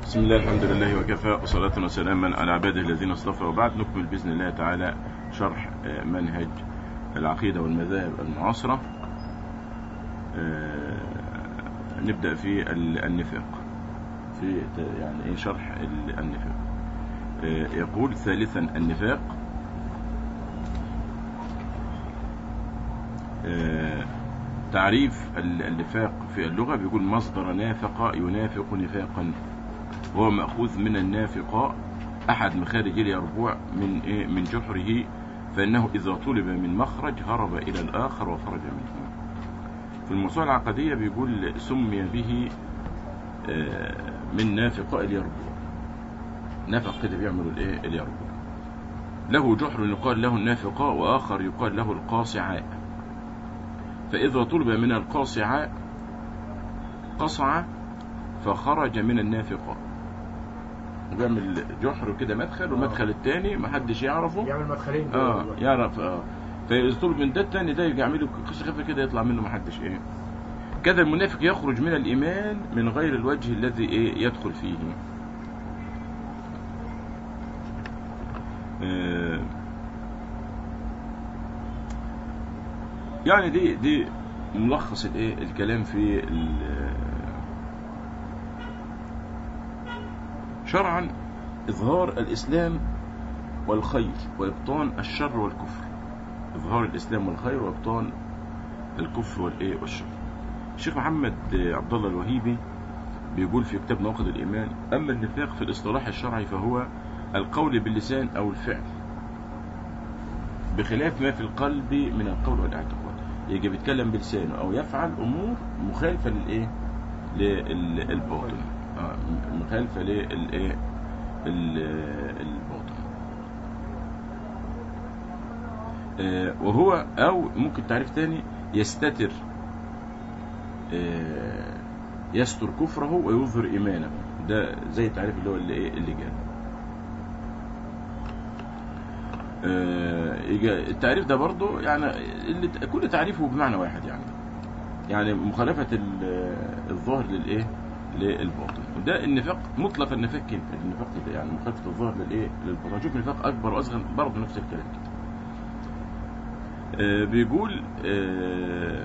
بسم الله الحمد لله وكفى وصلاة وسلاما على عباده الذين اصطفى وبعد نكمل بإذن الله تعالى شرح آه، منهج العقيدة والمذاهب المعاصرة آه، نبدأ في ال- النفاق في ت- يعني ايه شرح ال- النفاق آه، يقول ثالثا النفاق آه، تعريف ال- النفاق في اللغة بيقول مصدر نافق ينافق نفاقا وهو مأخوذ من النافق أحد مخارج اليربوع من إيه من جحره فإنه إذا طلب من مخرج هرب إلى الآخر وخرج منه في الموسوعة العقدية بيقول سمي به آه، من نافقاء اليربوع نفق كده بيعملوا الايه اليربوع له جحر يقال له النافقاء وآخر يقال له القاصعاء فإذا طلب من القاصعاء قصع فخرج من النافقاء بيعمل جحر كده مدخل والمدخل الثاني محدش يعرفه يعمل مدخلين اه دول. يعرف اه فإذا طلب من ده الثاني ده يجي يعمله قصة خفيفة كده يطلع منه محدش ايه كذا المنافق يخرج من الإيمان من غير الوجه الذي ايه يدخل فيه آه يعني دي دي ملخص الايه الكلام في ال- شرعا إظهار الإسلام والخير وإبطان الشر والكفر إظهار الإسلام والخير وإبطان الكفر والإيه والشر الشيخ محمد عبد الله الوهيبي بيقول في كتاب ناقض الإيمان أما النفاق في الاصطلاح الشرعي فهو القول باللسان أو الفعل بخلاف ما في القلب من القول والاعتقاد يجي بيتكلم بلسانه أو يفعل أمور مخالفة للإيه للباطن آه، مخالفة للإيه ال- الباطن آه، وهو او ممكن تعريف تاني يستتر آه، يستر كفره ويظهر ايمانه ده زي التعريف اللي هو اللي ايه اللي جاء آه، يجا- التعريف ده برضو يعني اللي كل تعريفه بمعنى واحد يعني يعني مخالفة ال- الظاهر للايه للباطن وده النفاق مطلق النفاق كده النفاق كده يعني مخالفة الظاهر للايه للباطن هنشوف نفاق اكبر واصغر برضه نفس الكلام كده آه، بيقول آه،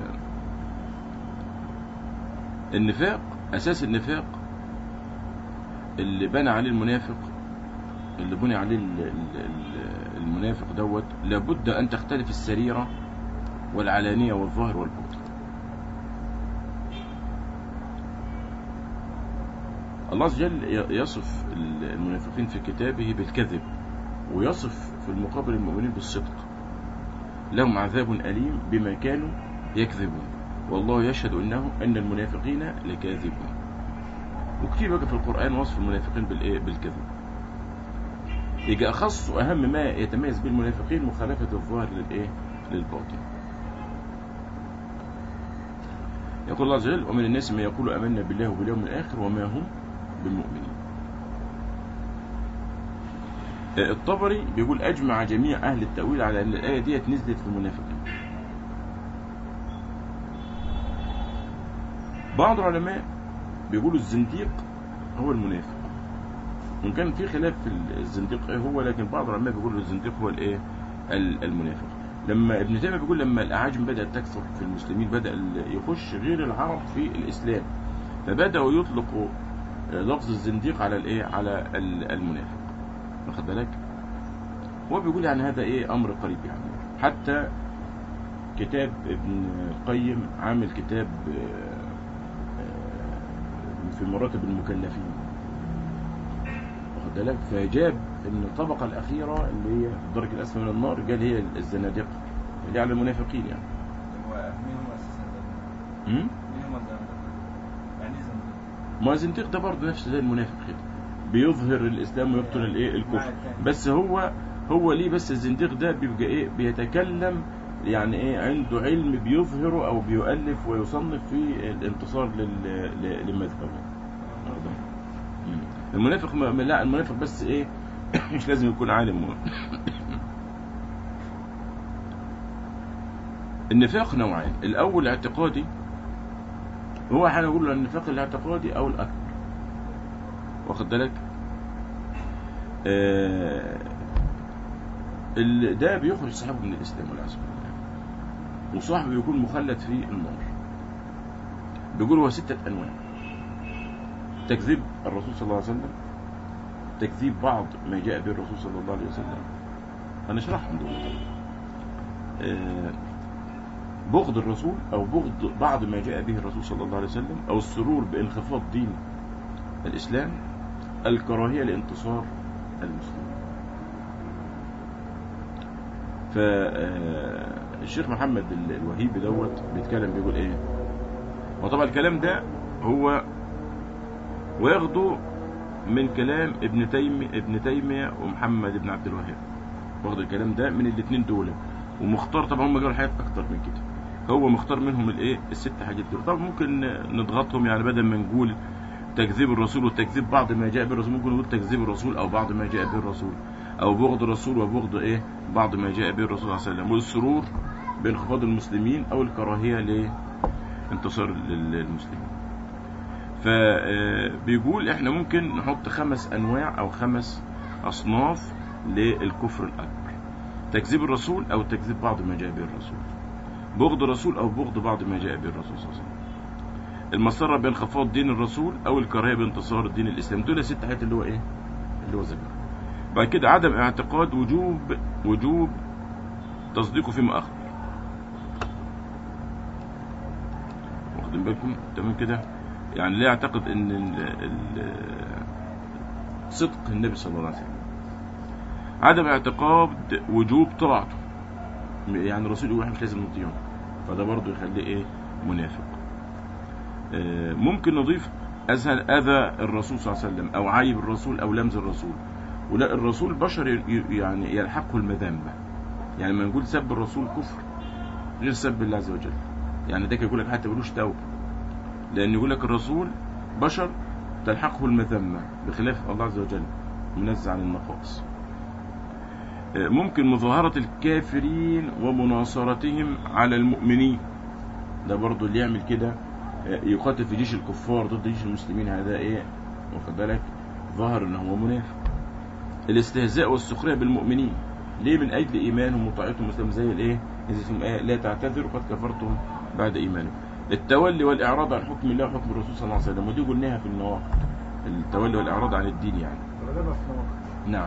النفاق اساس النفاق اللي بنى عليه المنافق اللي بني عليه ال- ال- ال- المنافق دوت لابد ان تختلف السريره والعلانيه والظاهر والباطن الله عز وجل ي- يصف ال- المنافقين في كتابه بالكذب ويصف في المقابل المؤمنين بالصدق لهم عذاب أليم بما كانوا يكذبون والله يشهد أنه أن المنافقين لكاذبون وكتير بقى في القرآن وصف المنافقين بالإيه بالكذب يجي أخص وأهم ما يتميز به المنافقين مخالفة الظاهر للإيه للباطن يقول الله عز وجل ومن الناس من يقول آمنا بالله وباليوم الآخر وما هم بالمؤمنين آه، الطبري بيقول أجمع جميع أهل التأويل على أن الآية ديت نزلت في المنافقين بعض العلماء بيقولوا الزنديق هو المنافق وإن كان في خلاف في الزنديق إيه هو لكن بعض العلماء بيقولوا الزنديق هو الإيه ال- المنافق لما ابن تيمية بيقول لما الأعاجم بدأت تكثر في المسلمين بدأ ال- يخش غير العرب في الإسلام فبدأوا يطلقوا آه، لفظ الزنديق على الإيه على ال- المنافق واخد بالك هو بيقول يعني هذا ايه امر قريب يعني حتى كتاب ابن القيم عامل كتاب آه، آه، في مراتب المكلفين واخد بالك فجاب ان الطبقه الاخيره اللي هي الدرجه الاسفل من النار قال هي الزنادقه اللي على المنافقين يعني هو مين هو اساسا ده؟ م? مين هو الزندقة؟ يعني ايه زندقة؟ ما الزنديق ده برضه نفس زي المنافق كده بيظهر الاسلام ويبطن الايه الكفر بس هو هو ليه بس الزنديق ده بيبقى ايه بيتكلم يعني ايه عنده علم بيظهره او بيؤلف ويصنف في الانتصار لل- ل- لمذهبه واخد مم. المنافق ما لا المنافق بس ايه مش لازم يكون عالم النفاق نوعين الاول اعتقادي هو هنقول له النفاق الاعتقادي او الاكبر واخد بالك آه ال- ده بيخرج صاحبه من الاسلام والعياذ بالله وصاحبه بيكون مخلد في النار بيقول هو ستة انواع تكذيب الرسول صلى الله عليه وسلم تكذيب بعض ما جاء به الرسول صلى الله عليه وسلم هنشرحهم دول آه، بغض الرسول او بغض بعض ما جاء به الرسول صلى الله عليه وسلم او السرور بانخفاض دين الاسلام الكراهيه لانتصار المسلمين فالشيخ محمد ال- الوهيبي دوت بيتكلم بيقول ايه وطبعا الكلام ده هو واخده من كلام ابن تيمية ابن تيمية ومحمد بن عبد الوهاب واخد الكلام ده من الاثنين دول ومختار طبعا هم قالوا حاجات اكتر من كده هو مختار منهم الايه الست حاجات دول طبعا ممكن نضغطهم يعني بدل ما نقول تكذيب الرسول وتكذيب بعض ما جاء به الرسول ممكن نقول تكذيب الرسول او بعض ما جاء به الرسول او بغض الرسول وبغض ايه بعض ما جاء به الرسول صلى الله عليه وسلم والسرور بانخفاض المسلمين او الكراهيه لانتصار للمسلمين فبيقول احنا ممكن نحط خمس انواع او خمس اصناف للكفر الاكبر تكذيب الرسول او تكذيب بعض ما جاء به الرسول بغض الرسول او بغض بعض ما جاء به الرسول صلى الله عليه وسلم المسرة بانخفاض دين الرسول او الكراهيه بانتصار الدين الاسلام دول ست حاجات اللي هو ايه اللي هو ذكر بعد كده عدم اعتقاد وجوب وجوب تصديقه فيما اخبر واخدين بالكم تمام كده يعني لا يعتقد ان ال ال صدق النبي صلى الله عليه وسلم عدم اعتقاد وجوب طاعته يعني الرسول يقول احنا مش لازم نطيعه فده برضه يخليه ايه منافق آه، ممكن نضيف اذى اذى الرسول صلى الله عليه وسلم او عيب الرسول او لمز الرسول ولا الرسول بشر ي- ي- يعني يلحقه المذمه يعني لما نقول سب الرسول كفر غير سب الله عز وجل يعني ده يقول لك حتى ملوش توبه لأن يقول لك الرسول بشر تلحقه المذمة بخلاف الله عز وجل منزع عن النقائص آه، ممكن مظاهرة الكافرين ومناصرتهم على المؤمنين ده برضو اللي يعمل كده آه، يقاتل في جيش الكفار ضد جيش المسلمين هذا ايه واخد بالك ظهر ان هو منافق الاستهزاء والسخرية بالمؤمنين ليه من اجل ايمانهم وطاعتهم مسلم زي الايه نزلتم ايه لا تعتذروا قد كفرتم بعد ايمانكم التولي والاعراض عن حكم الله وحكم الرسول صلى الله عليه وسلم ودي قلناها في النواقض التولي والاعراض عن الدين يعني غالبا في نواقض نعم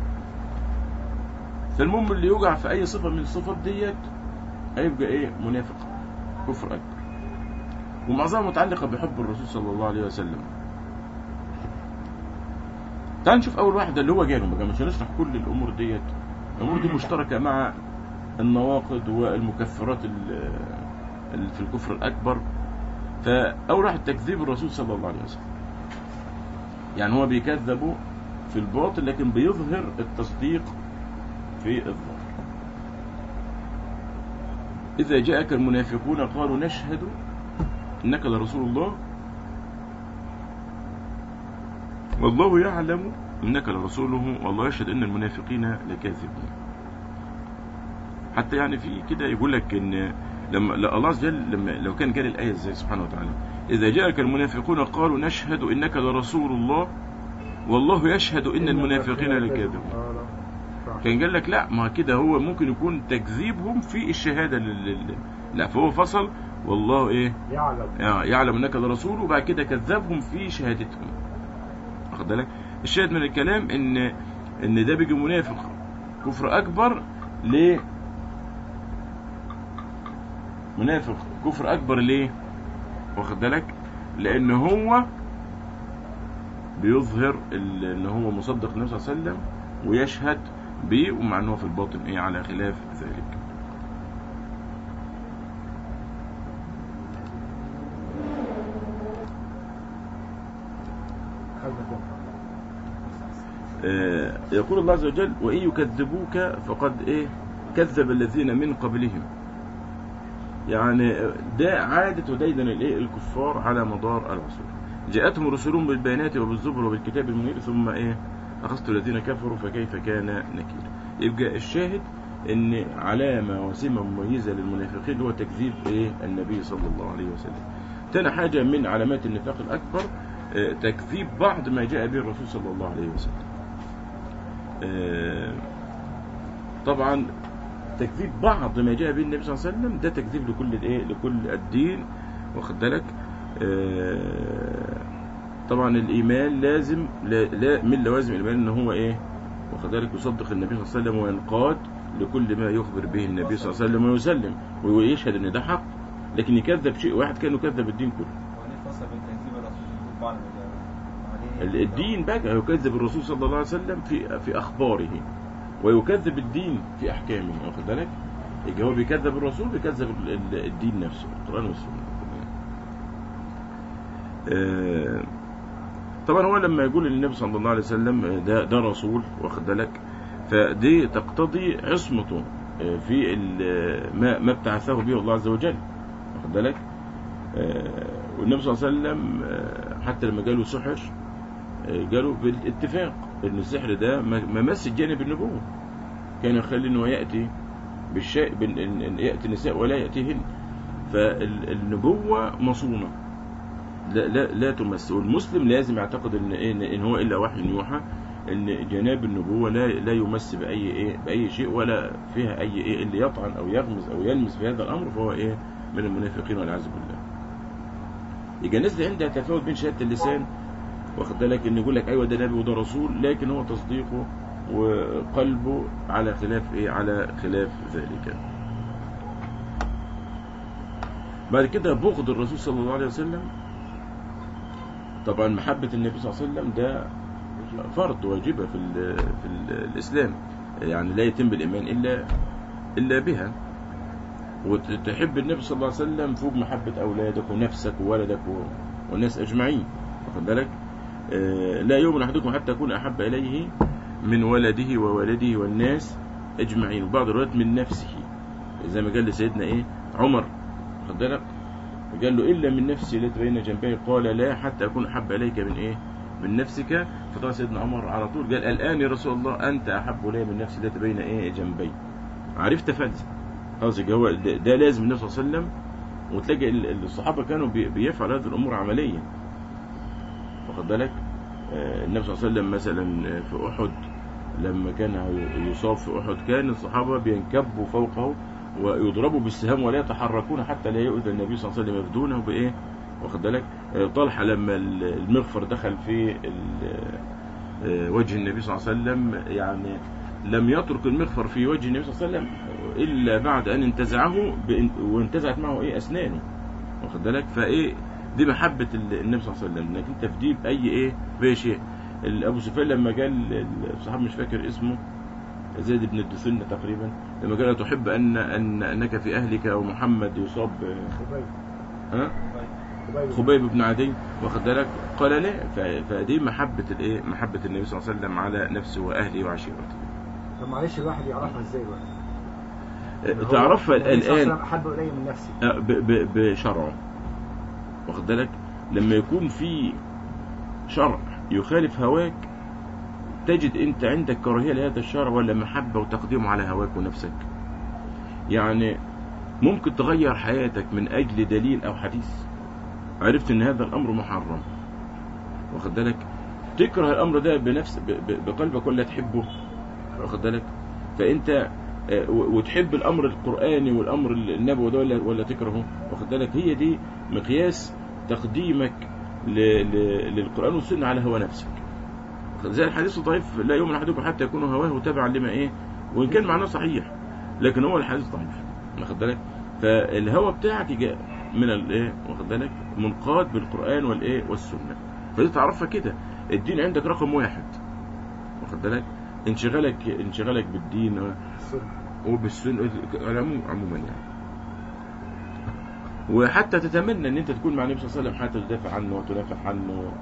فالمهم اللي يوقع في اي صفه من الصفات ديت هيبقى ايه منافق كفر اكبر ومعظمها متعلقه بحب الرسول صلى الله عليه وسلم تعال نشوف اول واحده اللي هو جاله بقى مش هنشرح كل الامور ديت الامور دي مشتركه مع النواقض والمكفرات ال- ال- في الكفر الاكبر فاول واحد تكذيب الرسول صلى الله عليه وسلم يعني هو بيكذبه في الباطل لكن بيظهر التصديق في الظاهر إذا جاءك المنافقون قالوا نشهد إنك لرسول الله والله يعلم إنك لرسوله والله يشهد إن المنافقين لكاذبون حتى يعني في كده يقول لك إن لما لا الله عز وجل لما لو كان قال الآية ازاي سبحانه وتعالى إذا جاءك المنافقون قالوا نشهد إنك لرسول الله والله يشهد إن المنافقين لكاذبون اه لا صح. كان قال لك لا ما كده هو ممكن يكون تكذيبهم في الشهاده لل... لل- لا فهو فصل والله ايه يعلم آه، يعلم انك لرسول وبعد كده كذبهم في شهادتهم واخد بالك الشاهد من الكلام ان ان ده بيجي منافق كفر اكبر ليه منافق كفر اكبر ليه واخد بالك لان هو بيظهر ال- ان هو مصدق النبي صلى الله عليه وسلم ويشهد به ومع ان هو في الباطن ايه على خلاف ذلك خلفكم آه، يقول الله عز وجل وإن يكذبوك فقد إيه كذب الذين من قبلهم يعني آه، ده عادة وديدن الإيه الكفار على مدار العصور جاءتهم رسلهم بالبيانات وبالزبر وبالكتاب المنير ثم إيه أخذت الذين كفروا فكيف كان نكير يبقى الشاهد إن علامة وسمة مميزة للمنافقين هو تكذيب إيه النبي صلى الله عليه وسلم تاني حاجة من علامات النفاق الأكبر آه، تكذيب بعض ما جاء به الرسول صلى الله عليه وسلم آه، طبعا تكذيب بعض ما جاء به النبي صلى الله عليه وسلم ده تكذيب لكل الايه لكل الدين واخد بالك آه، طبعا الايمان لازم لا, لا من لوازم الايمان ان هو ايه واخد بالك يصدق النبي صلى الله عليه وسلم وينقاد لكل ما يخبر به النبي صلى الله عليه وسلم ويسلم ويشهد ان ده حق لكن يكذب شيء واحد كان يكذب الدين كله هو ليه فصل بين تكذيب الرسول وتكذيب بعض الرجال؟ ال- الدين بقى يكذب الرسول صلى الله عليه وسلم في في اخباره ويكذب الدين في احكامه واخد بالك يبقى هو بيكذب الرسول بيكذب ال- ال- الدين نفسه القران والسنه آه، طبعا هو لما يقول النبي صلى الله عليه وسلم ده ده رسول واخد بالك فدي تقتضي عصمته آه، في ال- ما ما ابتعثه به الله عز وجل واخد بالك آه، والنبي صلى الله عليه وسلم آه، حتى لما قالوا سحر آه، قالوا بالاتفاق ان السحر ده ما ما مس جانب النبوه كان يخلي انه ياتي بالشيء بال- إن- إن ياتي النساء ولا ياتيهن فالنبوه مصونه لا لا لا تمس والمسلم لازم يعتقد ان إيه ان إن هو الا وحي يوحى ان جناب النبوه لا لا يمس باي ايه باي شيء ولا فيها اي ايه اللي يطعن او يغمز او يلمس في هذا الامر فهو ايه من المنافقين والعياذ بالله يبقى الناس اللي عندها تفاوت بين شهاده اللسان واخد بالك ان يقول لك ايوه ده نبي وده رسول لكن هو تصديقه وقلبه على خلاف ايه على خلاف ذلك بعد كده بغض الرسول صلى الله عليه وسلم طبعا محبة النبي صلى الله عليه وسلم ده فرض واجبة في ال في ال الإسلام يعني لا يتم الإيمان إلا إلا بها وتحب النبي صلى الله عليه وسلم فوق محبة أولادك ونفسك وولدك و- والناس أجمعين واخد بالك آه، لا يؤمن أحدكم حتى يكون أحب إليه من ولده وولده والناس أجمعين وبعض الروايات من نفسه زي ما قال لسيدنا إيه عمر واخد بالك قال له إلا من نفسي التي بين جنبي قال لا حتى أكون أحب إليك من إيه من نفسك فطبعا سيدنا عمر على طول قال الآن يا رسول الله أنت أحب إلي من نفسي التي بين إيه جنبي عرفت فلسفة خلاص يبقى هو ده, ده لازم النبي صلى الله عليه وسلم وتلاقي ال- الصحابة كانوا بي- بيفعلوا هذه الأمور عمليا واخد بالك آه، النبي صلى الله عليه وسلم مثلا آه، في أحد لما كان هي- يصاب في أحد كان الصحابة بينكبوا فوقه ويضربوا بالسهام ولا يتحركون حتى لا يؤذى النبي صلى الله عليه وسلم يفدونه بإيه واخد بالك آه، طلحة لما ال- المغفر دخل في ال- آه، وجه النبي صلى الله عليه وسلم يعني لم يترك المغفر في وجه النبي صلى الله عليه وسلم إلا بعد أن انتزعه بإن- وانتزعت معه إيه أسنانه واخد بالك فإيه دي محبة ال- النبي صلى الله عليه وسلم انك انت تفديه بأي إيه بأي شيء ال- أبو سفيان لما قال الصحابي مش فاكر اسمه زيد بن الدثنة تقريبا لما قال تحب أن أن أنك في أهلك ومحمد يصاب خبيب ها خبيب خبيب بن عدي واخد بالك قال لا ف- فدي محبة الايه محبة النبي صلى الله عليه وسلم على نفسه وأهله وعشيرته طب معلش الواحد يعرفها ازاي بقى؟ تعرفها النبي صلى الله عليه الآن وسلم احب الي من نفسي آه، ب- ب- بشرعه واخد بالك لما يكون في شرع يخالف هواك تجد انت عندك كراهيه لهذا الشرع ولا محبه وتقديمه على هواك ونفسك يعني ممكن تغير حياتك من اجل دليل او حديث عرفت ان هذا الامر محرم واخد بالك تكره الامر ده بنفس ب- ب- بقلبك ولا تحبه واخد بالك فانت آه، و- وتحب الامر القراني والامر النبوي ده ولا ولا تكرهه واخد بالك هي دي مقياس تقديمك ل... ل... للقران والسنه على هوى نفسك زي الحديث الضعيف لا يؤمن احدكم حتى يكون هواه تبعا لما ايه وان كان معناه صحيح لكن هو الحديث ضعيف واخد بالك فالهوى بتاعك جاء من الايه واخد بالك منقاد بالقران والايه والسنه فدي تعرفها كده الدين عندك رقم واحد واخد بالك انشغالك انشغالك بالدين السنة وبالسنة العموم عموما يعني وحتى تتمنى ان انت تكون مع النبي صلى الله عليه وسلم حتى تدافع عنه وتنافع عنه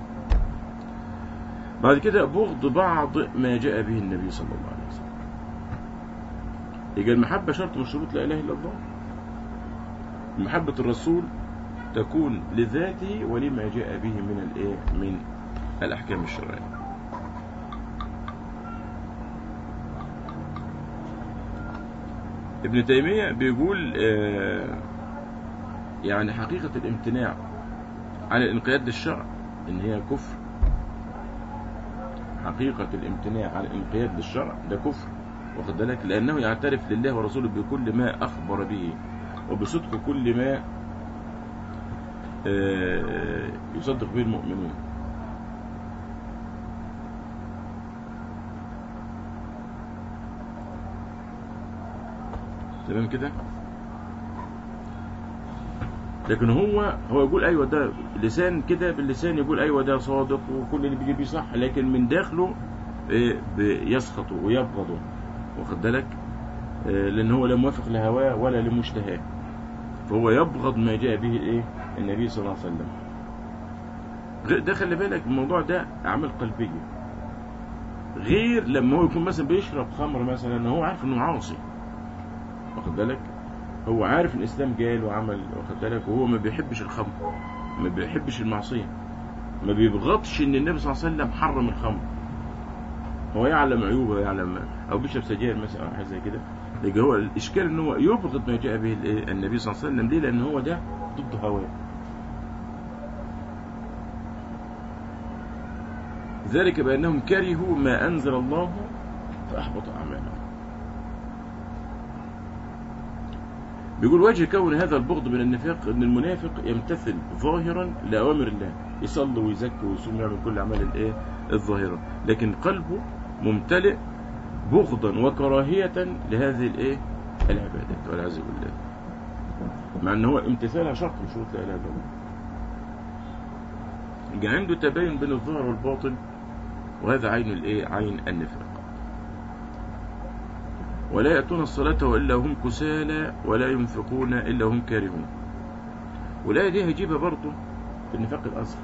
بعد كده بغض بعض ما جاء به النبي صلى الله عليه وسلم يبقى المحبة شرط من شروط لا إله إلا الله محبة الرسول تكون لذاته ولما جاء به من الايه من الأحكام الشرعية ابن تيمية بيقول آه، يعني حقيقة الامتناع عن الانقياد للشرع ان هي كفر حقيقة الامتناع عن الانقياد للشرع ده كفر واخد بالك لأنه يعترف لله ورسوله بكل ما أخبر به وبصدق كل ما آه، يصدق به المؤمنون تمام كده لكن هو هو يقول ايوه ده لسان كده باللسان يقول ايوه ده صادق وكل اللي بيجي بيه صح لكن من داخله آه، بيسخط ويبغض واخد بالك آه، لان هو لا موافق لهواه ولا لمشتهاه فهو يبغض ما جاء به الايه النبي صلى الله عليه وسلم غ- ده خلي بالك الموضوع ده اعمال قلبيه غير لما هو يكون مثلا بيشرب خمر مثلا هو عارف انه عاصي واخد بالك هو عارف ان الاسلام جاي له وعمل واخد بالك وهو ما بيحبش الخمر ما بيحبش المعصيه ما بيبغضش ان النبي صلى الله عليه وسلم حرم الخمر هو يعلم عيوبه يعلم او بيشرب سجاير مثلا او حاجه زي كده لكن هو الاشكال ان هو يبغض ما جاء به الإيه؟ النبي صلى الله عليه وسلم ليه لان هو ده ضد هواه ذلك بانهم كرهوا ما انزل الله فاحبط اعمالهم بيقول وجه كون هذا البغض من النفاق ان المنافق يمتثل ظاهرا لاوامر الله يصلي ويزكي ويصوم ويعمل كل اعمال الايه الظاهره لكن قلبه ممتلئ بغضا وكراهيه لهذه الايه العبادات والعياذ بالله مع ان هو امتثالها شرط من شروط لا اله الا الله يبقى عنده تباين بين الظاهر والباطن وهذا عين الايه عين النفاق ولا يأتون الصلاة وإلا هم كسالى ولا ينفقون إلا هم كارهون والآية دي هجيبها برضه في النفاق الأصغر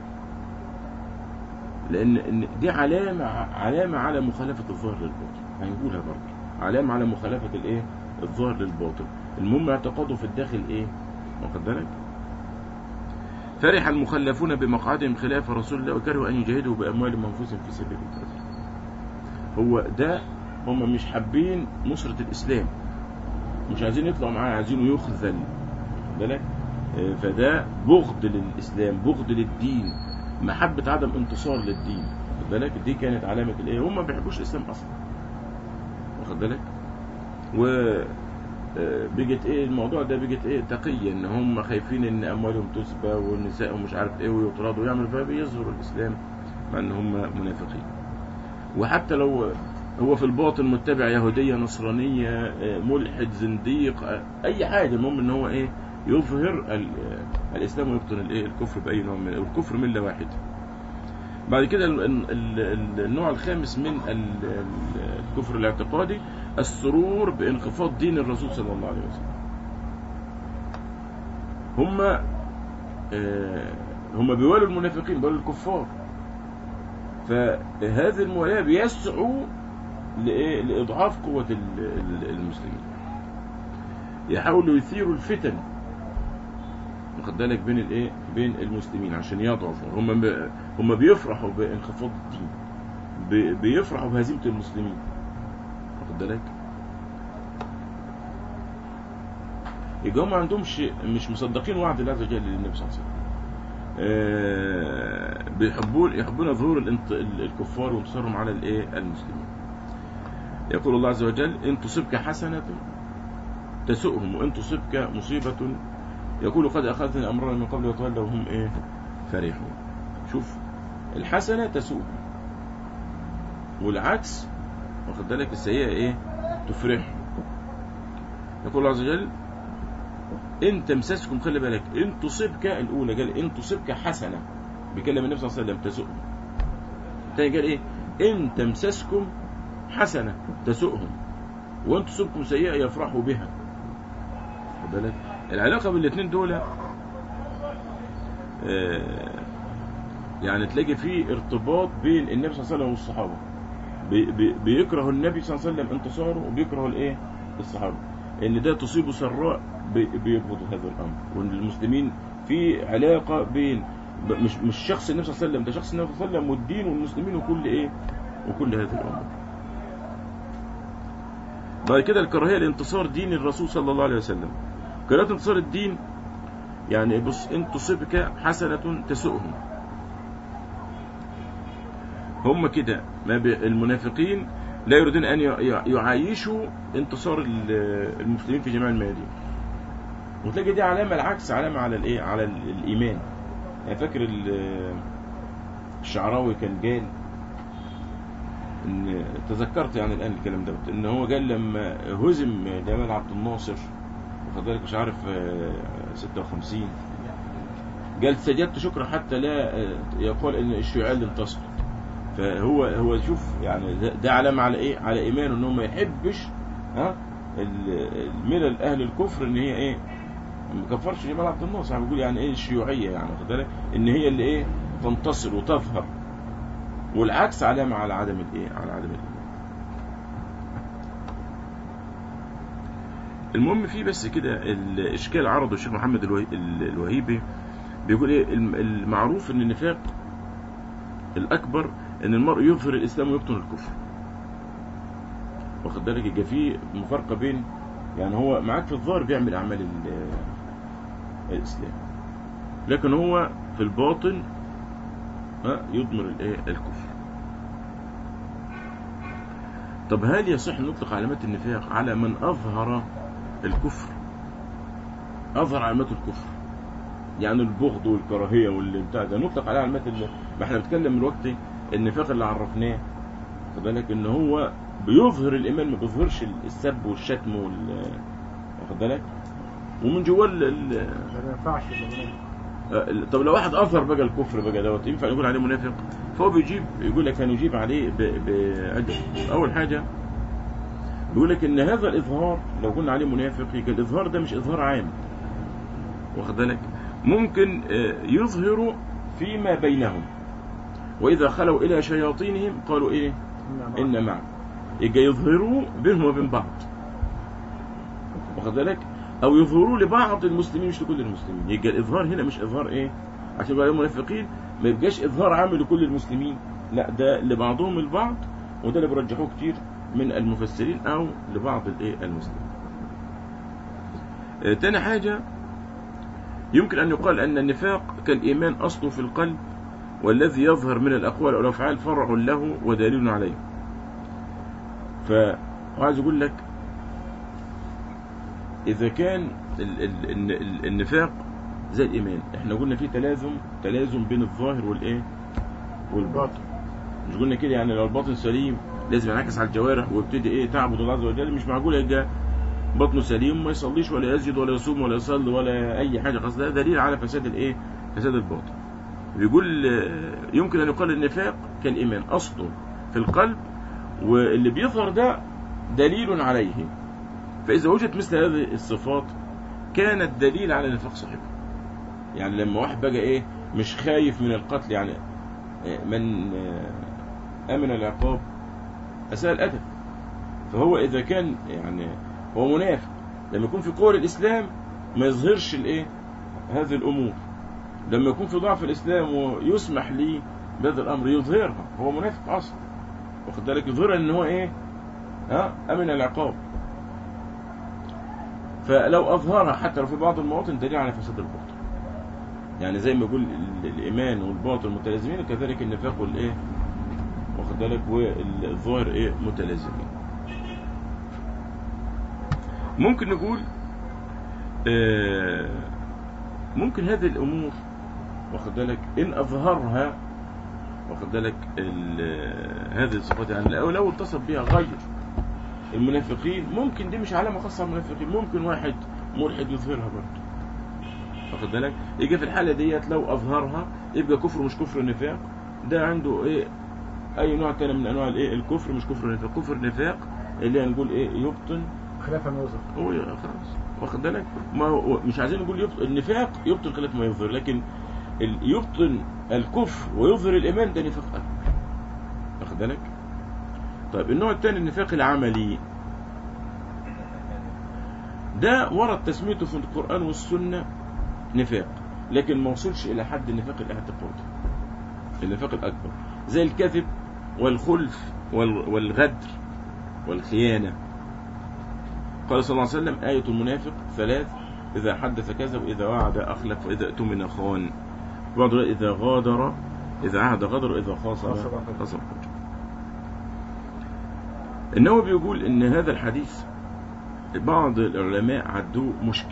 لأن إن دي علامة علامة على مخالفة الظاهر للباطن هنقولها برضه علامة على مخالفة الإيه الظاهر للباطن المهم اعتقاده في الداخل إيه واخد بالك فرح المخلفون بمقعدهم خلاف رسول الله وكرهوا أن يجاهدوا بأموالهم وأنفسهم في سبيل الله هو ده هم مش حابين نصرة الإسلام مش عايزين يطلعوا معاه عايزينه يخذل واخد بالك آه، فده بغض للإسلام بغض للدين محبة عدم انتصار للدين واخد بالك دي كانت علامة الإيه هم ما بيحبوش الإسلام أصلا واخد بالك و آه، بيجت ايه الموضوع ده بيجت ايه تقيا ان هم خايفين ان اموالهم تسبى ونسائهم مش عارف ايه ويطردوا ويعملوا فبيظهروا الاسلام مع ان هم منافقين وحتى لو هو في الباطن متبع يهودية نصرانية آه، ملحد زنديق آه، أي حاجة المهم إن هو إيه يظهر ال- آه، الإسلام ويبطن الإيه الكفر بأي نوع من الكفر ملة واحدة بعد كده ال- ال- ال- النوع الخامس من ال- ال- الكفر الاعتقادي السرور بانخفاض دين الرسول صلى الله عليه وسلم هم آه، هم بيوالوا المنافقين بيوالوا الكفار فهذه الموالاة بيسعوا لإيه؟ لإضعاف قوة ال- ال- المسلمين يحاولوا يثيروا الفتن واخد بالك بين الايه بين المسلمين عشان يضعفوا هم ب... هم بيفرحوا بانخفاض الدين بي... بيفرحوا بهزيمة المسلمين واخد بالك يبقى هم ما عندهمش مش مصدقين وعد الله عز وجل للنبي صلى الله عليه وسلم آه، بيحبون يحبون ظهور الانت- ال- الكفار وانتصارهم على الايه المسلمين يقول الله عز وجل ان تصبك حسنة تسؤهم وان تصبك مصيبة يقول قد اخذنا امرنا من قبل وتولوا وهم ايه فرحون شوف الحسنة تسؤهم والعكس واخد بالك السيئة ايه تفرح يقول الله عز وجل ان تمسسكم خلي بالك ان تصبك الاولى قال ان تصبك حسنه بيكلم النبي صلى الله عليه وسلم تسؤهم الثاني قال ايه ان تمسسكم حسنه تسؤهم وان تصبكم سيئه يفرحوا بها خد بالك العلاقه بين الاثنين دول آه، يعني تلاقي في ارتباط بين النبي صلى الله عليه وسلم والصحابه بي- بي- بيكره النبي صلى الله عليه وسلم انتصاره وبيكره الايه الصحابه ان ده تصيبه سراء بي- بيبغضوا هذا الامر وان المسلمين في علاقه بين ب- مش مش شخص النبي صلى الله عليه وسلم ده شخص النبي صلى الله عليه وسلم والدين والمسلمين وكل ايه وكل هذه الامور بعد كده الكراهيه لانتصار دين الرسول صلى الله عليه وسلم كراهيه انتصار الدين يعني بص ان تصبك حسنه تسؤهم هم كده ما ب... المنافقين لا يريدون ان ي- ي- يعايشوا انتصار ال- المسلمين في جميع الميادين وتلاقي دي علامه العكس علامه على الايه على ال- الايمان يعني فاكر ال- الشعراوي كان قال ان تذكرت يعني الان الكلام ده ان هو قال لما هزم جمال عبد الناصر واخد بالك مش عارف آه، 56 قال سجدت شكرا حتى لا آه، يقول ان الشيوعيه اللي انتصرت فهو هو شوف يعني ده- ده علامه على ايه على ايمانه ان هو ما يحبش ها ال- الملل اهل الكفر ان هي ايه ما كفرش جمال عبد الناصر يعني بيقول يعني ايه الشيوعيه يعني واخد بالك ان هي اللي ايه تنتصر وتظهر والعكس علامه على عدم الايه على عدم الايمان المهم في بس كده الاشكال عرضه الشيخ محمد الوهي- الوهيبي بيقول ايه الم- المعروف ان النفاق الاكبر ان المرء يظهر الاسلام ويبطن الكفر واخد بالك يبقى في مفارقه بين يعني هو معاك في الظاهر بيعمل اعمال ال- الاسلام لكن هو في الباطن ها، يضمر الايه الكفر طب هل يصح ان نطلق علامات النفاق على من اظهر الكفر اظهر علامات الكفر يعني البغض والكراهيه والبتاع ده نطلق على علامات ال- ما احنا بنتكلم دلوقتي النفاق اللي عرفناه خد بالك ان هو بيظهر الايمان ما بيظهرش السب والشتم وال واخد بالك ومن جواه ال- ال- ده ما ينفعش يبقى منافق. آه، طب لو واحد اظهر بقى الكفر بقى دوت ينفع نقول عليه منافق فهو بيجيب يقول لك هنجيب عليه ب- بعده اول حاجه بيقول لك ان هذا الاظهار لو قلنا عليه منافق يبقى الاظهار ده مش اظهار عام واخد بالك ممكن آه، يظهروا فيما بينهم واذا خلوا الى شياطينهم قالوا ايه إن معه. ان معه يبقى يظهروا بينهم وبين بعض واخد بالك او يظهروا لبعض المسلمين مش لكل المسلمين يبقى الاظهار هنا مش اظهار ايه عشان يبقى المنافقين ما يبقاش اظهار عام لكل المسلمين لا ده لبعضهم البعض وده اللي بيرجحوه كتير من المفسرين او لبعض الايه المسلمين آه، تاني حاجه يمكن ان يقال ان النفاق كالايمان اصله في القلب والذي يظهر من الاقوال او الافعال فرع له ودليل عليه فعايز اقول لك اذا كان ال- ال- الن- ال- النفاق زي الايمان احنا قلنا في تلازم تلازم بين الظاهر والايه والباطن مش قلنا كده يعني لو الباطن سليم لازم ينعكس على الجوارح ويبتدي ايه تعبد الله عز وجل مش معقول يبقى بطنه سليم ما يصليش ولا يسجد ولا يصوم ولا يصلي ولا اي حاجه خاصه ده دليل على فساد الايه فساد الباطن بيقول آه، يمكن ان يقال النفاق كالايمان اصله في القلب واللي بيظهر ده دليل عليه فإذا وجدت مثل هذه الصفات كانت دليل على نفاق صاحبه يعني لما واحد بقى إيه مش خايف من القتل يعني آه، من آه، أمن العقاب أساء الأدب فهو إذا كان يعني هو منافق لما يكون في قوة الإسلام ما يظهرش الإيه هذه الأمور لما يكون في ضعف الإسلام ويسمح لي بهذا الأمر يظهرها هو منافق أصلا واخد بالك يظهرها إن هو إيه ها أمن العقاب فلو أظهرها حتى لو في بعض المواطن دليل على فساد الباطن يعني زي ما يقول ال- الإيمان والباطن متلازمين كذلك النفاق والإيه واخد بالك والظاهر إيه متلازمين ممكن نقول آه، ممكن هذه الأمور واخد بالك إن أظهرها واخد بالك ال- هذه الصفات يعني لو لو اتصف بها غير المنافقين ممكن دي مش علامة خاصة على المنافقين ممكن واحد ملحد يظهرها برضه واخد بالك يجي في الحالة ديت لو أظهرها يبقى كفر مش كفر نفاق ده عنده إيه أي نوع تاني من أنواع الإيه الكفر مش كفر نفاق كفر نفاق اللي هنقول إيه يبطن خلاف ما يوصف هو ي- خلاص واخد بالك ما هو مش عايزين نقول يبطن النفاق يبطن خلاف ما يظهر لكن ال- يبطن الكفر ويظهر الإيمان ده نفاق أكبر واخد بالك طيب النوع الثاني النفاق العملي ده ورد تسميته في القرآن والسنة نفاق لكن ما وصلش إلى حد النفاق الاعتقادي النفاق الأكبر زي الكذب والخلف وال- والغدر والخيانة قال صلى الله عليه وسلم آية المنافق ثلاث إذا حدث كذب وإذا وعد أخلف وإذا اؤتمن خان بعض الوقت إذا غادر إذا عهد غدر وإذا خاصم خاصم فجر. خاصم فجر النووي بيقول إن هذا الحديث بعض العلماء عدوه مشكل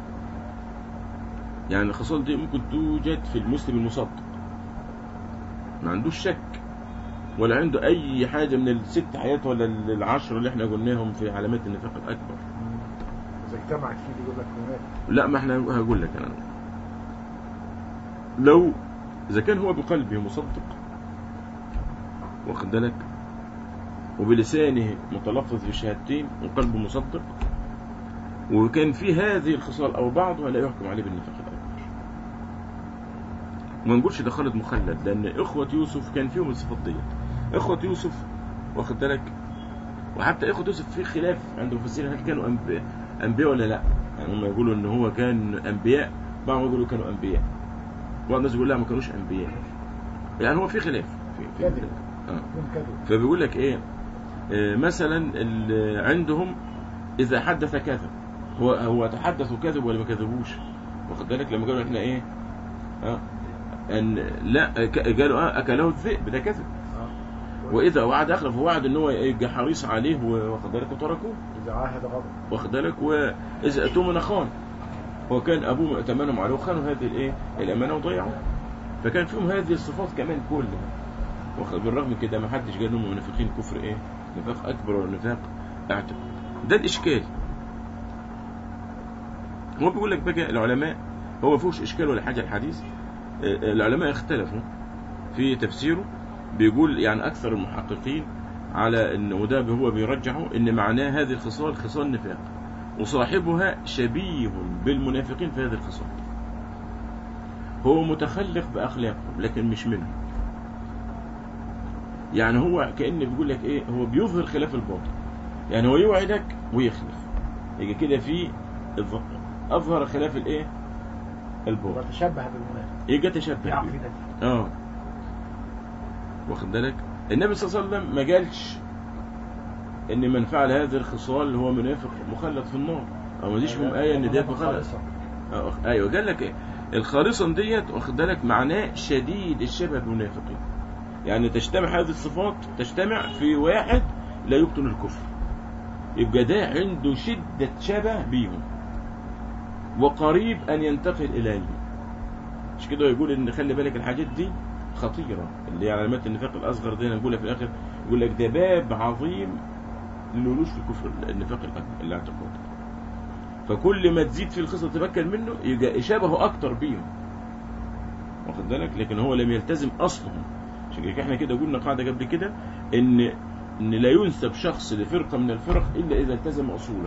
يعني الخصال دي ممكن توجد في المسلم المصدق ما عندوش شك ولا عنده أي حاجة من الست حاجات ولا العشر اللي احنا قلناهم في علامات النفاق الأكبر إذا اجتمعت فيه يقول لك هناك لا ما احنا هقول لك انا لو اذا كان هو بقلبه مصدق واخد بالك وبلسانه متلفظ بشهادتين وقلبه مصدق وكان في هذه الخصال او بعضها لا يحكم عليه بالنفاق الاكبر وما نقولش ده خالد مخلد لان اخوه يوسف كان فيهم الصفات ديت اخوه يوسف واخد بالك وحتى اخوه يوسف في خلاف عند المفسرين هل كانوا انبياء انبياء ولا لا يعني هم يقولوا ان هو كان انبياء بعضهم يقولوا كانوا انبياء بعض الناس يقول لا ما كانوش انبياء يعني هو في خلاف في, في كذب. اه يوم كذب فبيقول لك ايه آه، مثلا ال- عندهم اذا حدث كذب هو هو تحدث وكذب ولا ما كذبوش واخد بالك لما قالوا احنا ايه اه ان لا ك- قالوا اه اكله الذئب ده كذب آه. واذا وعد اخلف وعد ان هو يبقى حريص عليه واخد بالك وتركوه إذا عاهد غضب واخد بالك واذا اتمن خان هو كان ابوه مؤتمنهم عليه وخانوا هذه الايه الامانه وضيعوها فكان فيهم هذه الصفات كمان كلها واخد بالرغم من كده ما حدش قال انهم منافقين كفر ايه نفاق اكبر ولا نفاق اعتق ده الاشكال هو بيقول لك بقى العلماء هو ما فيهوش اشكال ولا حاجه الحديث آه، العلماء اختلفوا في تفسيره بيقول يعني اكثر المحققين على ان وده هو بيرجحه ان معناه هذه الخصال خصال نفاق وصاحبها شبيه بالمنافقين في هذه الخصال هو متخلق باخلاقه لكن مش منه يعني هو كأن بيقول لك ايه هو بيظهر خلاف الباطل يعني هو يوعدك ويخلف يجي كده في الظ- اظهر خلاف الايه الباطل وتشبه بالمنافق يجي تشبه في بيه عقيدته اه واخد بالك النبي صلى الله عليه وسلم ما قالش ان من فعل هذه الخصال هو منافق مخلد في النار او ما ديش فيهم ايه ان ده مخلد خالصة. آه، ايوه قال لك ايه الخالصا ديت واخد بالك معناه شديد الشبه بالمنافقين يعني تجتمع هذه الصفات تجتمع في واحد لا يبطن الكفر يبقى ده عنده شدة شبه بيهم وقريب أن ينتقل إلى الإيمان مش كده يقول إن خلي بالك الحاجات دي خطيرة اللي هي علامات النفاق الأصغر دي نقولها في الآخر يقول لك ده باب عظيم للولوج في الكفر النفاق الأكبر الاعتقاد فكل ما تزيد في الخصلة تتمكن منه يبقى شبهه أكتر بيهم واخد بالك لكن هو لم يلتزم أصلهم عشان كده احنا كده قلنا قاعدة قبل كده إن إن لا ينسب شخص لفرقة من الفرق إلا إذا التزم أصولها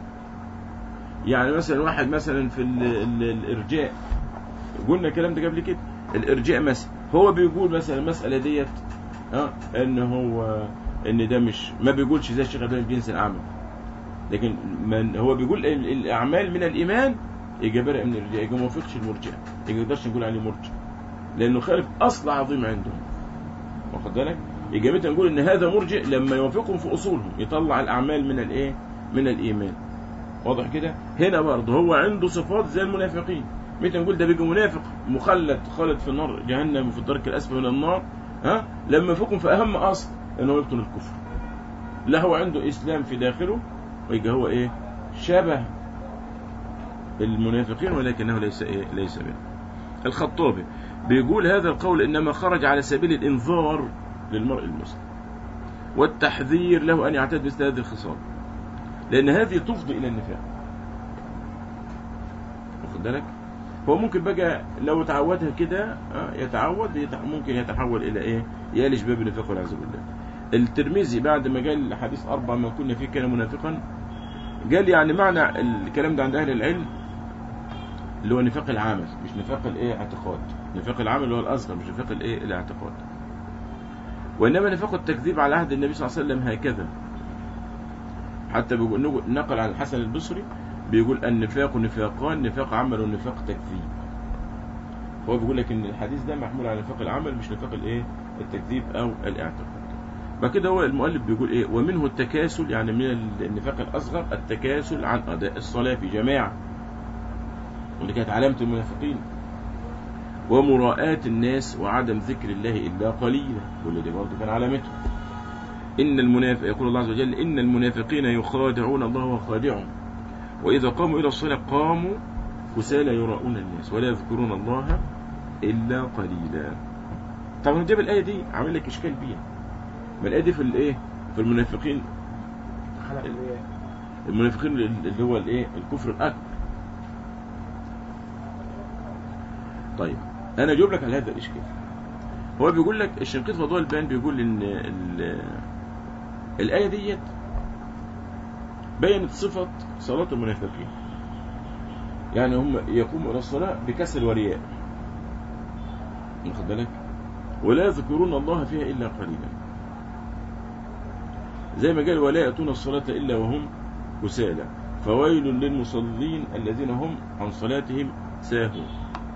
يعني مثلا واحد مثلا في ال ال الإرجاء قلنا الكلام ده قبل كده الإرجاء مثلا هو بيقول مثلا المسألة ديت اه إن هو إن ده مش ما بيقولش زي الشيخ الألباني جنس الأعمال لكن من هو بيقول ال- الأعمال من الإيمان يجي برئ من الإرجاء يجي ما وافقش المرجئة يجي ما يقدرش نقول عليه مرجئ لأنه خالف أصل عظيم عندهم واخد بالك يجي متى نقول ان هذا مرجئ لما يوافقهم في اصولهم يطلع الاعمال من الايه من الايمان واضح كده هنا برضه هو عنده صفات زي المنافقين متى نقول ده بيجي منافق مخلد خالد في النار جهنم في الدرك الاسفل من النار ها لما يفوقهم في اهم اصل انه يبطل الكفر لا هو عنده اسلام في داخله ويبقى هو ايه شبه المنافقين ولكنه ليس ايه ليس منه الخطابي بيقول هذا القول انما خرج على سبيل الانذار للمرء المسلم والتحذير له ان يعتد مثل هذه الخصال لان هذه تفضي الى النفاق واخد بالك هو ممكن بقى لو تعودها كده آه، يتعود يتح- ممكن يتحول الى ايه يلج باب النفاق والعياذ بالله الترمذي بعد ما قال حديث اربع ما كنا فيه كان منافقا قال يعني معنى الكلام ده عند اهل العلم اللي هو نفاق العمل مش نفاق الايه اعتقاد نفاق العمل اللي هو الاصغر مش نفاق الايه الاعتقاد وانما نفاق التكذيب على عهد النبي صلى الله عليه وسلم هكذا حتى بيقول نقل عن الحسن البصري بيقول النفاق نفاقان نفاق عمل ونفاق تكذيب هو بيقول لك ان الحديث ده محمول على نفاق العمل مش نفاق الايه التكذيب او الاعتقاد بعد كده هو المؤلف بيقول ايه ومنه التكاسل يعني من النفاق الاصغر التكاسل عن اداء الصلاه في جماعه ودي كانت علامه المنافقين ومراءاة الناس وعدم ذكر الله إلا قليلا كل دي برضه كان علامته إن المنافق يقول الله عز وجل إن المنافقين يخادعون الله وخادعهم وإذا قاموا إلى الصلاة قاموا كسالى يراؤون الناس ولا يذكرون الله إلا قليلا طبعا جاب الآية دي عامل لك إشكال بيها ما الآية دي في الإيه في المنافقين خلق الايه المنافقين اللي هو الإيه الكفر الأكبر طيب أنا أجيب لك على هذا الإشكال هو بيقول لك الشنقيط فضوء البيان بيقول إن ال- الآية ديت بينت صفة صلاة المنافقين يعني هم يقوموا إلى الصلاة بكسل ورياء واخد بالك ولا يذكرون الله فيها إلا قليلا زي ما قال ولا يأتون الصلاة إلا وهم كسالى فويل للمصلين الذين هم عن صلاتهم ساهون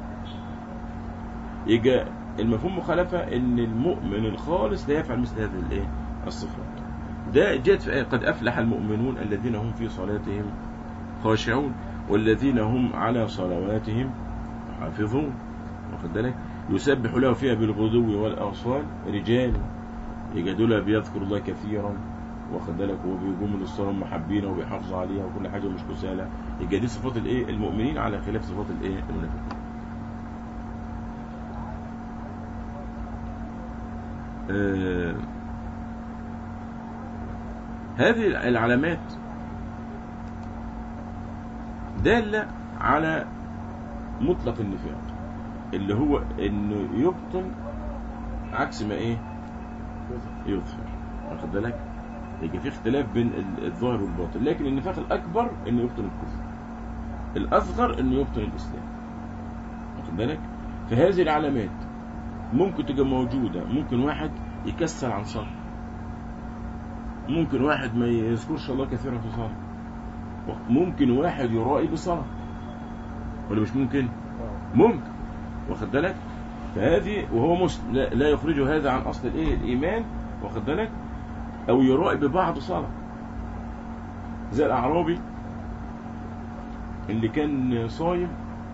يجا المفهوم مخالفة ان المؤمن الخالص لا يفعل مثل هذه الايه الصفات ده جاءت في آية قد أفلح المؤمنون الذين هم في صلاتهم خاشعون والذين هم على صلواتهم حافظون واخد بالك يسبح له فيها بالغدو والآصال رجال يجا دول بيذكر الله كثيرا واخد بالك وبيقوموا للصلاة محبينه وبيحافظوا عليها وكل حاجة مش كسالى يجا دي صفات الايه المؤمنين على خلاف صفات الايه المنافقين آه، هذه العلامات دالة على مطلق النفاق اللي هو انه يبطن عكس ما ايه يظهر واخد بالك يبقى في اختلاف بين ال- الظاهر والباطن لكن النفاق الاكبر انه يبطن الكفر الاصغر انه يبطن الاسلام واخد بالك فهذه العلامات ممكن تبقى موجودة ممكن واحد يكسل عن صلاة ممكن واحد ما يذكرش الله كثيرا في صلاة ممكن واحد يرائي بصلاة ولا مش ممكن ممكن واخد بالك فهذه وهو مسلم لا, لا يخرجه هذا عن اصل الايه الايمان واخد بالك او يرائي ببعض صلاة زي الاعرابي اللي كان صايم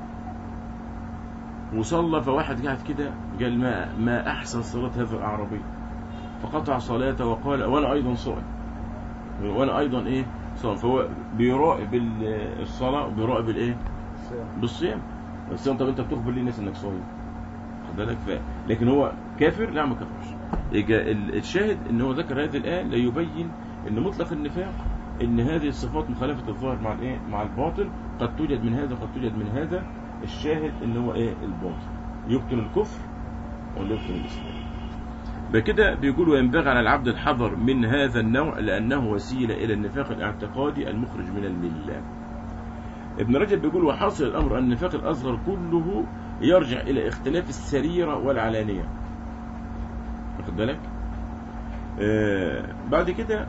وصلى فواحد قاعد كده قال ما ما احسن صلاه هذا الاعرابي فقطع صلاته وقال وانا ايضا صائم وانا ايضا ايه صائم فهو بيراقب الصلاه وبيراقب الايه بالصيام الصيام طب انت بتخبر ليه الناس انك صايم خد بالك ف... لكن هو كافر لا ما كفرش يجا ال- الشاهد ان هو ذكر هذه الايه ليبين ان مطلق النفاق ان هذه الصفات مخالفه الظاهر مع الايه مع الباطن قد توجد من هذا قد توجد من هذا الشاهد ان هو ايه الباطن يبطن الكفر ولا يبطن الاسلام بكده بيقول وينبغي على العبد الحذر من هذا النوع لانه وسيله الى النفاق الاعتقادي المخرج من المله ابن رجب بيقول وحاصل الامر ان النفاق الاصغر كله يرجع الى اختلاف السريره والعلانيه واخد بالك آه بعد كده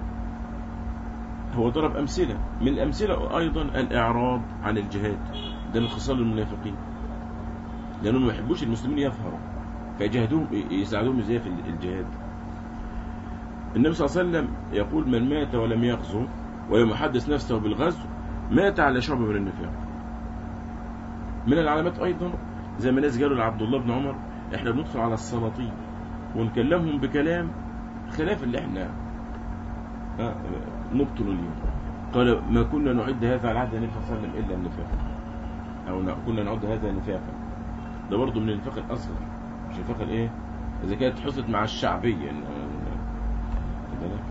هو ضرب امثله من الامثله ايضا الاعراض عن الجهاد ده من خصال المنافقين لانهم ما يحبوش المسلمين يظهروا فيجاهدوهم يساعدوهم ازاي في الجهاد النبي صلى الله عليه وسلم يقول من مات ولم يغزو ولم يحدث نفسه بالغزو مات على شعب من النفاق من العلامات ايضا زي ما ناس قالوا لعبد الله بن عمر احنا بندخل على السلاطين ونكلمهم بكلام خلاف اللي احنا آه، نبطل اليوم قال ما كنا نعد هذا على عهد النبي صلى الله عليه وسلم الا النفاق او ن- كنا نعد هذا نفاقا ده برضه من النفاق الاصغر مش النفاق الايه اذا كانت حصلت مع الشعبيه إن- خد بالك؟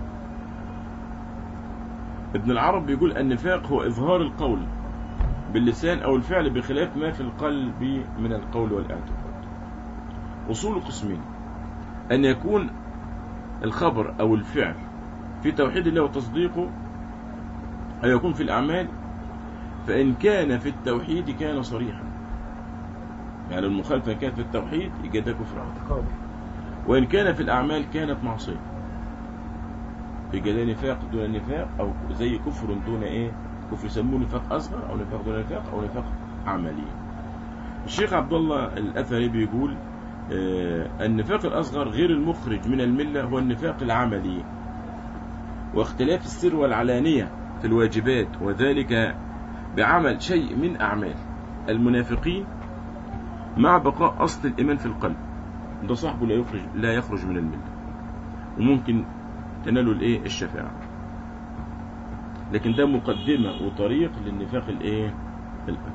ابن العرب بيقول النفاق هو اظهار القول باللسان او الفعل بخلاف ما في القلب من القول والاعتقاد اصول قسمين ان يكون الخبر او الفعل في توحيد الله وتصديقه أو يكون في الأعمال فإن كان في التوحيد كان صريحا يعني المخالفة كانت في التوحيد يبقى ده كفر اعتقادي وإن كان في الأعمال كانت معصية يبقى ده نفاق دون نفاق أو زي كفر دون إيه كفر يسموه نفاق أصغر أو نفاق دون نفاق أو نفاق عملي الشيخ عبد الله الأثري بيقول آه، النفاق الأصغر غير المخرج من الملة هو النفاق العملي واختلاف السر والعلانية في الواجبات وذلك بعمل شيء من أعمال المنافقين مع بقاء أصل الإيمان في القلب ده صاحبه لا يخرج لا يخرج من الملة وممكن تناله الإيه الشفاعة لكن ده مقدمة وطريق للنفاق الإيه الأكبر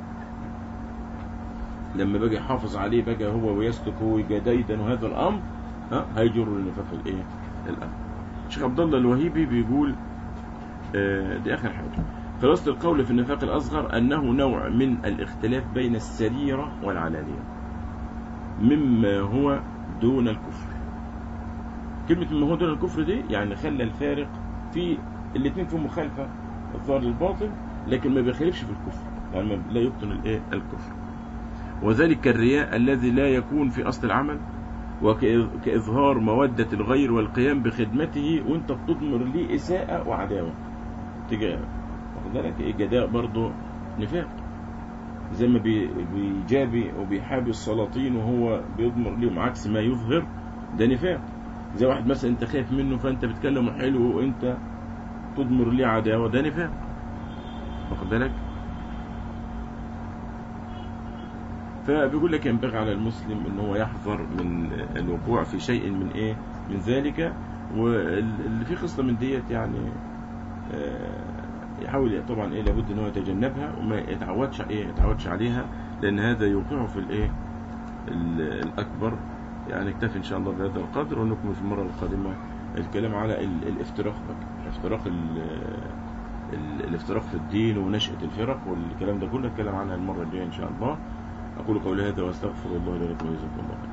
لما باجي يحافظ عليه بقى هو ويسلك ويجديدا وهذا الأمر ها هيجر للنفاق الإيه الأكبر الشيخ عبد الله الوهيبي بيقول آه، دي آخر حاجة خلاصة القول في النفاق الأصغر أنه نوع من الاختلاف بين السريرة والعلانية مما هو دون الكفر كلمة مما هو دون الكفر دي يعني خلى الفارق في الاثنين في مخالفة الظاهر للباطل لكن ما بيخالفش في الكفر يعني ما- لا يبطن الايه الكفر وذلك كالرياء الذي لا يكون في أصل العمل وكإظهار مودة الغير والقيام بخدمته وانت بتضمر ليه إساءة وعداوة تيجي واخد بالك ايه جداء برضه نفاق زي ما بي- بيجابي وبيحابي السلاطين وهو بيضمر ليهم عكس ما يظهر ده نفاق زي واحد مثلا انت خايف منه فانت بتكلمه حلو وانت تضمر ليه عداوة ده نفاق واخد بالك فبيقول لك ينبغي على المسلم ان هو يحذر من الوقوع في شيء من ايه من ذلك واللي فيه خصلة من ديت يعني آه، يحاول طبعا ايه لابد ان هو يتجنبها وما يتعودش ايه يتعودش عليها لان هذا يوقعه في الايه ال- الاكبر يعني نكتفي ان شاء الله بهذا القدر ونكمل في المره القادمه الكلام على ال- الافتراق بقى افتراق ال- ال- الافتراق في الدين ونشأة الفرق والكلام ده كله نتكلم عنها المره الجايه ان شاء الله اقول قولي هذا واستغفر الله لي ولكم وجزاكم الله خيرا